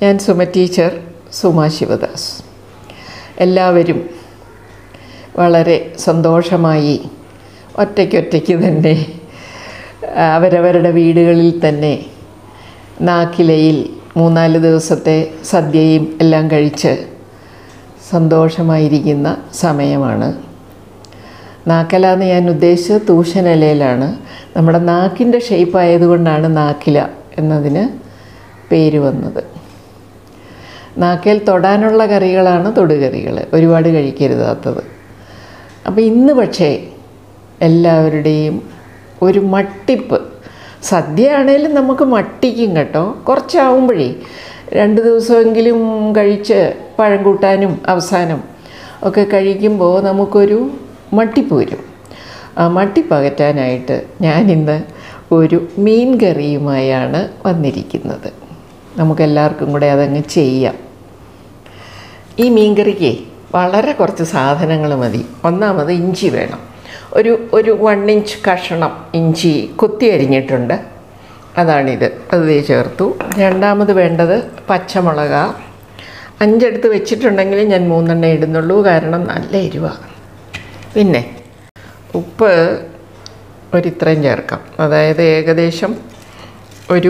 ഞാൻ സുമ ടീച്ചർ സുമ ശിവദാസ് എല്ലാവരും വളരെ സന്തോഷമായി ഒറ്റയ്ക്കൊറ്റയ്ക്ക് തന്നെ അവരവരുടെ വീടുകളിൽ തന്നെ നാക്കിലയിൽ മൂന്നാല് ദിവസത്തെ സദ്യയും എല്ലാം കഴിച്ച് സന്തോഷമായിരിക്കുന്ന സമയമാണ് നാക്കല എന്ന് ഞാൻ ഉദ്ദേശിച്ചത് തൂഷനിലയിലാണ് നമ്മുടെ നാക്കിൻ്റെ ഷേപ്പ് ആയതുകൊണ്ടാണ് നാക്കില എന്നതിന് പേര് വന്നത് നാക്കേൽ തൊടാനുള്ള കറികളാണ് തൊടുകറികൾ ഒരുപാട് കഴിക്കരുതാത്തത് അപ്പോൾ ഇന്ന് പക്ഷേ എല്ലാവരുടെയും ഒരു മട്ടിപ്പ് സദ്യ ആണേലും നമുക്ക് മട്ടിക്കും കേട്ടോ കുറച്ചാവുമ്പോഴേ രണ്ട് ദിവസമെങ്കിലും കഴിച്ച് പഴം കൂട്ടാനും അവസാനം ഒക്കെ കഴിക്കുമ്പോൾ നമുക്കൊരു മട്ടിപ്പ് വരും ആ മട്ടിപ്പകറ്റാനായിട്ട് ഞാനിന്ന് ഒരു മീൻ കറിയുമായാണ് വന്നിരിക്കുന്നത് നമുക്കെല്ലാവർക്കും കൂടെ അതങ്ങ് ചെയ്യാം ഈ മീൻകറിക്ക് വളരെ കുറച്ച് സാധനങ്ങൾ മതി ഒന്നാമത് ഇഞ്ചി വേണം ഒരു ഒരു വൺ ഇഞ്ച് കഷണം ഇഞ്ചി കൊത്തി അരിഞ്ഞിട്ടുണ്ട് അതാണിത് അത് ദേ ചേർത്തു രണ്ടാമത് വേണ്ടത് പച്ചമുളക അഞ്ചെടുത്ത് വെച്ചിട്ടുണ്ടെങ്കിൽ ഞാൻ മൂന്നെണ്ണ ഇടുന്നുള്ളൂ കാരണം നല്ല എരിവ പിന്നെ ഉപ്പ് ഒരിത്രയും ചേർക്കാം അതായത് ഏകദേശം ഒരു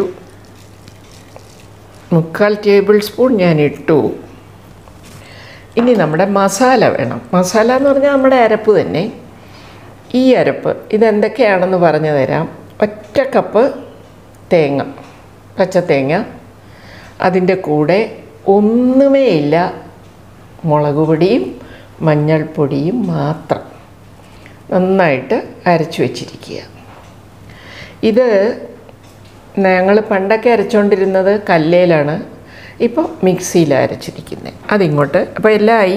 മുക്കാൽ ടേബിൾ സ്പൂൺ ഞാൻ ഇട്ടു ഇനി നമ്മുടെ മസാല വേണം മസാല എന്ന് പറഞ്ഞാൽ നമ്മുടെ അരപ്പ് തന്നെ ഈ അരപ്പ് ഇതെന്തൊക്കെയാണെന്ന് പറഞ്ഞു തരാം ഒറ്റ കപ്പ് തേങ്ങ പച്ചത്തേങ്ങ അതിൻ്റെ കൂടെ ഒന്നുമേ ഇല്ല മുളക് പൊടിയും മഞ്ഞൾപ്പൊടിയും മാത്രം നന്നായിട്ട് അരച്ചു വച്ചിരിക്കുക ഇത് ഞങ്ങൾ പണ്ടൊക്കെ അരച്ചുകൊണ്ടിരുന്നത് കല്ലേലാണ് ഇപ്പോൾ മിക്സിയിലാണ് അരച്ചിരിക്കുന്നത് അതിങ്ങോട്ട് അപ്പോൾ എല്ലാം ആയി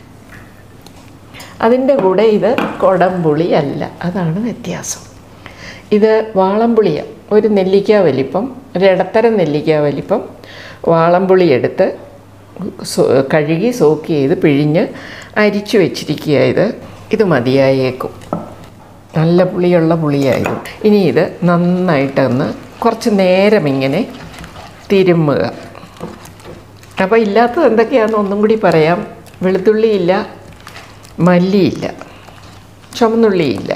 അതിൻ്റെ കൂടെ ഇത് കൊടംപുളി അല്ല അതാണ് വ്യത്യാസം ഇത് വാളംപുളിയാണ് ഒരു നെല്ലിക്ക വലിപ്പം ഒരു ഇടത്തരം നെല്ലിക്ക വലിപ്പം വാളംപുളി എടുത്ത് സോ കഴുകി സോക്ക് ചെയ്ത് പിഴിഞ്ഞ് അരിച്ചു വെച്ചിരിക്കുക ഇത് ഇത് മതിയായേക്കും നല്ല പുളിയുള്ള പുളിയായിരുന്നു ഇനി ഇത് നന്നായിട്ടൊന്ന് കുറച്ച് നേരം ഇങ്ങനെ തിരുമ്മുക അപ്പോൾ ഇല്ലാത്തത് എന്തൊക്കെയാണെന്ന് ഒന്നും കൂടി പറയാം വെളുത്തുള്ളിയില്ല മല്ലിയില്ല ചുമന്നുള്ളിയില്ല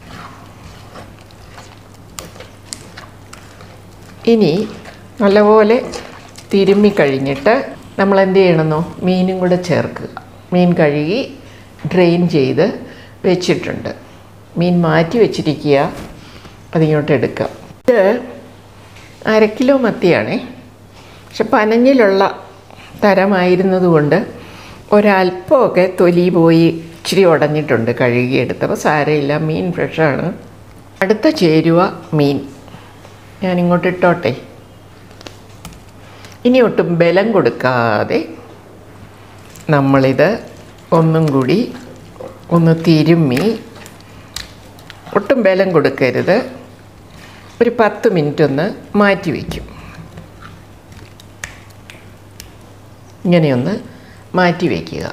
ഇനി നല്ലപോലെ തിരുമ്മി കഴിഞ്ഞിട്ട് നമ്മൾ എന്ത് ചെയ്യണമെന്നോ മീനും കൂടെ ചേർക്കുക മീൻ കഴുകി ഡ്രെയിൻ ചെയ്ത് വെച്ചിട്ടുണ്ട് മീൻ മാറ്റി വെച്ചിരിക്കുക അതിങ്ങോട്ട് എടുക്കുക ഇത് അര കിലോ മത്തിയാണേ പക്ഷെ പനഞ്ഞിലുള്ള തരമായിരുന്നതുകൊണ്ട് ഒരല്പമൊക്കെ തൊലി പോയി ഇച്ചിരി ഉടഞ്ഞിട്ടുണ്ട് കഴുകിയെടുത്തപ്പോൾ സാരമില്ല മീൻ ഫ്രഷാണ് അടുത്ത ചേരുവ മീൻ ഞാനിങ്ങോട്ട് ഇട്ടോട്ടെ ഇനി ഒട്ടും ബലം കൊടുക്കാതെ നമ്മളിത് ഒന്നും കൂടി ഒന്ന് തിരുമ്മി ഒട്ടും ബലം കൊടുക്കരുത് ഒരു പത്ത് മിനിറ്റ് ഒന്ന് മാറ്റി വയ്ക്കും ഇങ്ങനെയൊന്ന് മാറ്റി വയ്ക്കുക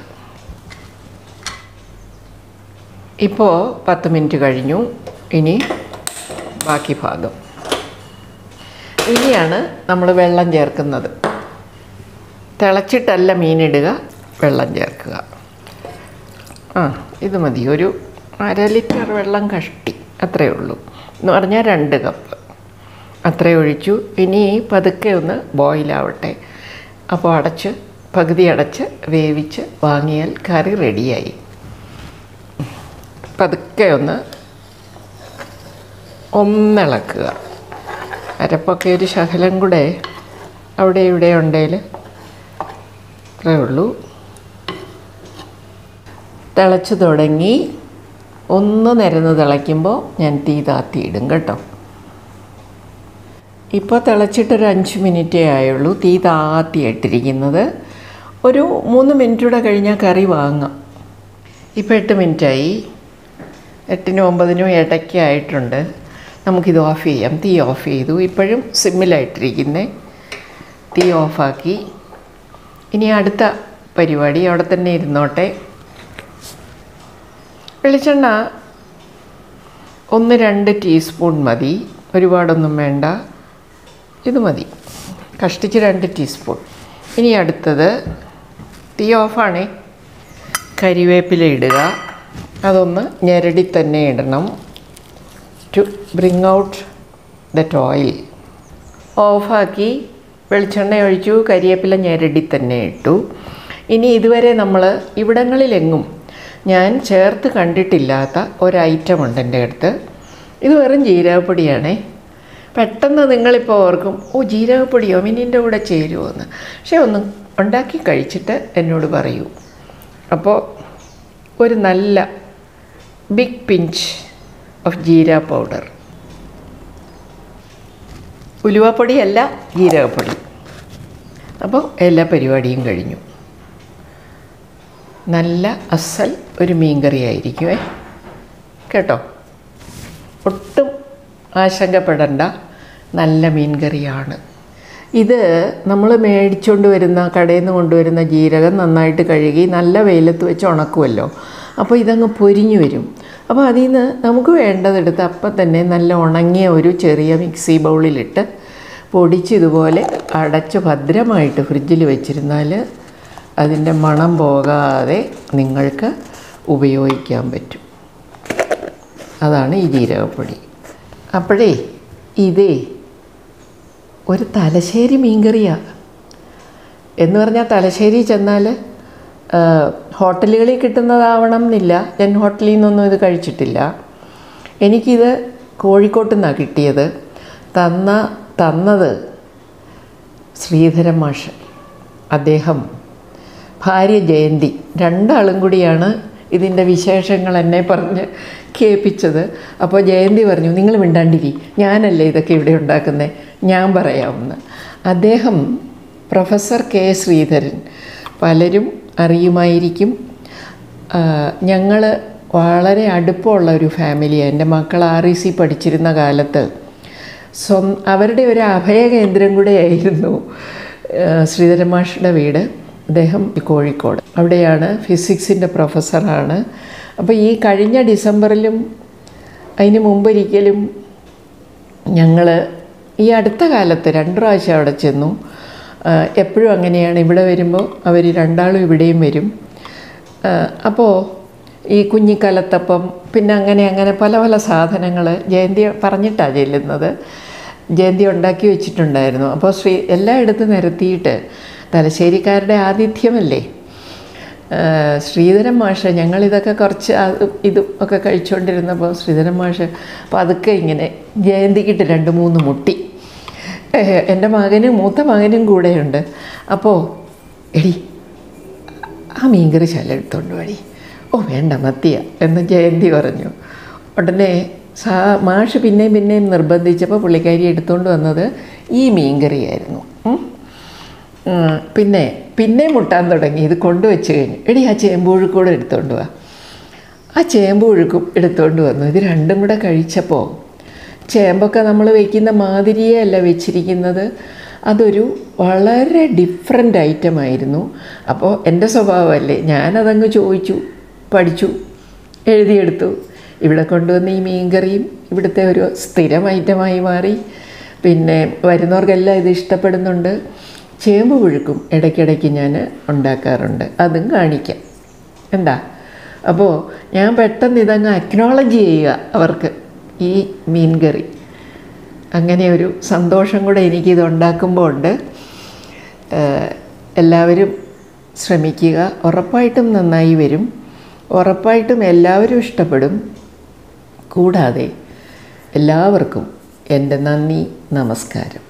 ഇപ്പോൾ പത്ത് മിനിറ്റ് കഴിഞ്ഞു ഇനി ബാക്കി ഭാഗം ഇനിയാണ് നമ്മൾ വെള്ളം ചേർക്കുന്നത് തിളച്ചിട്ടല്ല മീനിടുക വെള്ളം ചേർക്കുക ആ ഇത് മതി ഒരു അര ലിറ്റർ വെള്ളം കഷ്ടി അത്രയേ ഉള്ളൂ എന്ന് പറഞ്ഞാൽ രണ്ട് കപ്പ് അത്രയും ഒഴിച്ചു ഇനി പതുക്കെ ഒന്ന് ബോയിലാവട്ടെ അപ്പോൾ അടച്ച് പകുതി അടച്ച് വേവിച്ച് വാങ്ങിയാൽ കറി റെഡിയായി പതുക്കെ ഒന്ന് ഒന്നിളക്കുക അരപ്പൊക്കെ ഒരു ശകലം കൂടെ അവിടെ ഇവിടെ ഉണ്ടെങ്കിൽ അത്രേ ഉള്ളൂ തിളച്ച് തുടങ്ങി ഒന്ന് നിരന്ന് തിളയ്ക്കുമ്പോൾ ഞാൻ തീ താത്തിയിടും കേട്ടോ ഇപ്പോൾ തിളച്ചിട്ടൊരു അഞ്ച് മിനിറ്റേ ആയുള്ളൂ തീ താത്തിയിട്ടിരിക്കുന്നത് ഒരു മൂന്ന് മിനിറ്റ് കൂടെ കഴിഞ്ഞാൽ കറി വാങ്ങാം ഇപ്പോൾ എട്ട് മിനിറ്റായി എട്ടിനും ഒമ്പതിനും ഇടയ്ക്ക് ആയിട്ടുണ്ട് നമുക്കിത് ഓഫ് ചെയ്യാം തീ ഓഫ് ചെയ്തു ഇപ്പോഴും സിമ്മിലായിട്ടിരിക്കുന്നേ തീ ഓഫാക്കി ഇനി അടുത്ത പരിപാടി അവിടെ തന്നെ ഇരുന്നോട്ടെ വെളിച്ചെണ്ണ ഒന്ന് രണ്ട് ടീസ്പൂൺ മതി ഒരുപാടൊന്നും വേണ്ട ഇത് മതി കഷ്ടിച്ച് രണ്ട് ടീസ്പൂൺ ഇനി അടുത്തത് തീ ഓഫാണേ കരിവേപ്പില ഇടുക അതൊന്ന് ഞെരടി തന്നെ ഇടണം to bring out that oil ഓഫാക്കി വെളിച്ചെണ്ണ ഒഴിച്ചു കരിവേപ്പില ഞെരടി തന്നെ ഇട്ടു ഇനി ഇതുവരെ നമ്മൾ ഇവിടങ്ങളിലെങ്ങും ഞാൻ ചേർത്ത് കണ്ടിട്ടില്ലാത്ത ഒരൈറ്റം ഉണ്ട് എൻ്റെ അടുത്ത് ഇത് വെറും ജീരകപ്പൊടിയാണേ പെട്ടെന്ന് നിങ്ങളിപ്പോൾ ഓർക്കും ഓ ജീരകപ്പൊടിയോ മിനിൻ്റെ കൂടെ ചേരുമോ എന്ന് പക്ഷേ ഒന്ന് ഉണ്ടാക്കി കഴിച്ചിട്ട് എന്നോട് പറയൂ അപ്പോൾ ഒരു നല്ല big pinch of jeera powder ഉലുവപ്പൊടിയല്ല ജീരകപ്പൊടി അപ്പോൾ എല്ലാ പരിപാടിയും കഴിഞ്ഞു നല്ല അസൽ ഒരു മീൻകറി ആയിരിക്കുമേ കേട്ടോ ഒട്ടും ആശങ്കപ്പെടേണ്ട നല്ല മീൻകറിയാണ് ഇത് നമ്മൾ മേടിച്ചുകൊണ്ട് വരുന്ന കടയിൽ നിന്ന് കൊണ്ടുവരുന്ന ജീരകം നന്നായിട്ട് കഴുകി നല്ല വെയിലത്ത് വെച്ച് ഉണക്കുമല്ലോ അപ്പോൾ ഇതങ്ങ് പൊരിഞ്ഞു വരും അപ്പോൾ അതിൽ നിന്ന് നമുക്ക് വേണ്ടതെടുത്ത് അപ്പം തന്നെ നല്ല ഉണങ്ങിയ ഒരു ചെറിയ മിക്സി ബൗളിലിട്ട് പൊടിച്ച് ഇതുപോലെ അടച്ച് ഭദ്രമായിട്ട് ഫ്രിഡ്ജിൽ വെച്ചിരുന്നാൽ അതിൻ്റെ മണം പോകാതെ നിങ്ങൾക്ക് ഉപയോഗിക്കാൻ പറ്റും അതാണ് ഈ ജീരകപ്പൊടി അപ്പോഴേ ഇതേ ഒരു തലശ്ശേരി മീൻകറിയാണ് എന്ന് പറഞ്ഞാൽ തലശ്ശേരി ചെന്നാൽ ഹോട്ടലുകളിൽ കിട്ടുന്നതാവണം എന്നില്ല ഞാൻ ഹോട്ടലിൽ നിന്നൊന്നും ഇത് കഴിച്ചിട്ടില്ല എനിക്കിത് കോഴിക്കോട്ട് നിന്നാണ് കിട്ടിയത് തന്ന തന്നത് ശ്രീധരൻ മാഷ് അദ്ദേഹം ഭാര്യ ജയന്തി രണ്ടാളും കൂടിയാണ് ഇതിൻ്റെ വിശേഷങ്ങൾ എന്നെ പറഞ്ഞ് കേൾപ്പിച്ചത് അപ്പോൾ ജയന്തി പറഞ്ഞു നിങ്ങൾ മിണ്ടാണ്ടിരി ഞാനല്ലേ ഇതൊക്കെ ഇവിടെ ഉണ്ടാക്കുന്നത് ഞാൻ പറയാമെന്ന് അദ്ദേഹം പ്രൊഫസർ കെ ശ്രീധരൻ പലരും അറിയുമായിരിക്കും ഞങ്ങൾ വളരെ അടുപ്പമുള്ള ഒരു ഫാമിലിയാണ് എൻ്റെ മക്കൾ ആർ ഇ സി പഠിച്ചിരുന്ന കാലത്ത് സ്വ അവരുടെ ഒരു അഭയകേന്ദ്രം കൂടെയായിരുന്നു ശ്രീധരൻ മാഷുടെ വീട് അദ്ദേഹം കോഴിക്കോട് അവിടെയാണ് ഫിസിക്സിൻ്റെ പ്രൊഫസറാണ് അപ്പോൾ ഈ കഴിഞ്ഞ ഡിസംബറിലും അതിന് മുമ്പൊരിക്കലും ഞങ്ങൾ ഈ അടുത്ത കാലത്ത് രണ്ട് പ്രാവശ്യം അവിടെ ചെന്നു എപ്പോഴും അങ്ങനെയാണ് ഇവിടെ വരുമ്പോൾ അവർ രണ്ടാളും ഇവിടെയും വരും അപ്പോൾ ഈ കുഞ്ഞിക്കലത്തപ്പം പിന്നെ അങ്ങനെ അങ്ങനെ പല പല സാധനങ്ങൾ ജയന്തി പറഞ്ഞിട്ടാണ് ചെല്ലുന്നത് ജയന്തി ഉണ്ടാക്കി വെച്ചിട്ടുണ്ടായിരുന്നു അപ്പോൾ ശ്രീ എല്ലായിടത്തും നിരത്തിയിട്ട് തലശ്ശേരിക്കാരുടെ ആതിഥ്യമല്ലേ ശ്രീധരൻ മാഷ് ഞങ്ങളിതൊക്കെ കുറച്ച് ഇതും ഒക്കെ കഴിച്ചുകൊണ്ടിരുന്നപ്പോൾ ശ്രീധരൻ മാഷ് പതുക്കെ ഇങ്ങനെ ജയന്തിക്കിട്ട് രണ്ട് മൂന്ന് മുട്ടി എൻ്റെ മകനും മൂത്ത മകനും കൂടെയുണ്ട് അപ്പോൾ എടി ആ മീൻകറി ശല എടുത്തോണ്ട് വഴി ഓ വേണ്ട മത്തിയ എന്ന് ജയന്തി പറഞ്ഞു ഉടനെ സാ മാഷ് പിന്നെയും പിന്നെയും നിർബന്ധിച്ചപ്പോൾ പുള്ളിക്കാരി എടുത്തുകൊണ്ട് വന്നത് ഈ മീൻകറിയായിരുന്നു പിന്നെ പിന്നെ മുട്ടാൻ തുടങ്ങി ഇത് കൊണ്ടുവച്ച് കഴിഞ്ഞു എടി ആ ചേമ്പുഴുക്കൂടെ എടുത്തുകൊണ്ട് വാ ആ ചേമ്പുഴുക്കും എടുത്തുകൊണ്ട് വന്നു ഇത് രണ്ടും കൂടെ കഴിച്ചപ്പോൾ ചേമ്പൊക്കെ നമ്മൾ വയ്ക്കുന്ന മാതിരിയേ അല്ല വെച്ചിരിക്കുന്നത് അതൊരു വളരെ ഡിഫറെൻ്റ് ഐറ്റം ആയിരുന്നു അപ്പോൾ എൻ്റെ സ്വഭാവമല്ലേ ഞാനതങ്ങ് ചോദിച്ചു പഠിച്ചു എഴുതിയെടുത്തു ഇവിടെ കൊണ്ടുവന്ന ഈ മീൻകറിയും ഇവിടുത്തെ ഒരു സ്ഥിരം ഐറ്റമായി മാറി പിന്നെ വരുന്നവർക്കെല്ലാം ഇത് ഇഷ്ടപ്പെടുന്നുണ്ട് ചേമ്പ് പുഴുക്കും ഇടയ്ക്കിടയ്ക്ക് ഞാൻ ഉണ്ടാക്കാറുണ്ട് അതും കാണിക്കാം എന്താ അപ്പോൾ ഞാൻ പെട്ടെന്ന് ഇതങ്ങ് അക്നോളജ് ചെയ്യുക അവർക്ക് ഈ മീൻ കറി അങ്ങനെ ഒരു സന്തോഷം കൂടെ എനിക്കിത് ഉണ്ടാക്കുമ്പോൾ ഉണ്ട് എല്ലാവരും ശ്രമിക്കുക ഉറപ്പായിട്ടും നന്നായി വരും ഉറപ്പായിട്ടും എല്ലാവരും ഇഷ്ടപ്പെടും കൂടാതെ എല്ലാവർക്കും എൻ്റെ നന്ദി നമസ്കാരം